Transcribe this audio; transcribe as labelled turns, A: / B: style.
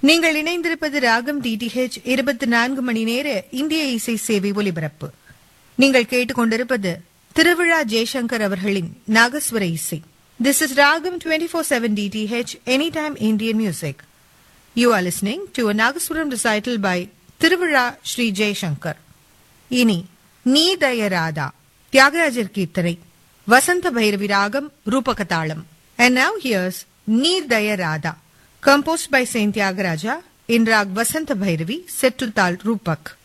A: நீங்கள் இணைந்திருப்பது ராகம் டிடிஹெச் இருபத்தி நான்கு மணி நேர இந்திய இசை சேவை ஒலிபரப்பு நீங்கள் கேட்டுக்கொண்டிருப்பது திருவிழா ஜெய்சங்கர் அவர்களின் நாகஸ்வர இசை this is Raagam twenty four seven DTH any time Indian music you are listening to a nagaswaram recital by Thiruvizha Sri Jaishankar இனி நீ தயராதா தியாகராஜர் கீர்த்தனை வசந்த பைரவி ராகம் ரூபகதாளம் அண்ட் நவ் ஹியர்ஸ் நீர் தயராதா composed by Saint Tyagaraja in Rag Vasanta Bhairavi set to Tal Rupak.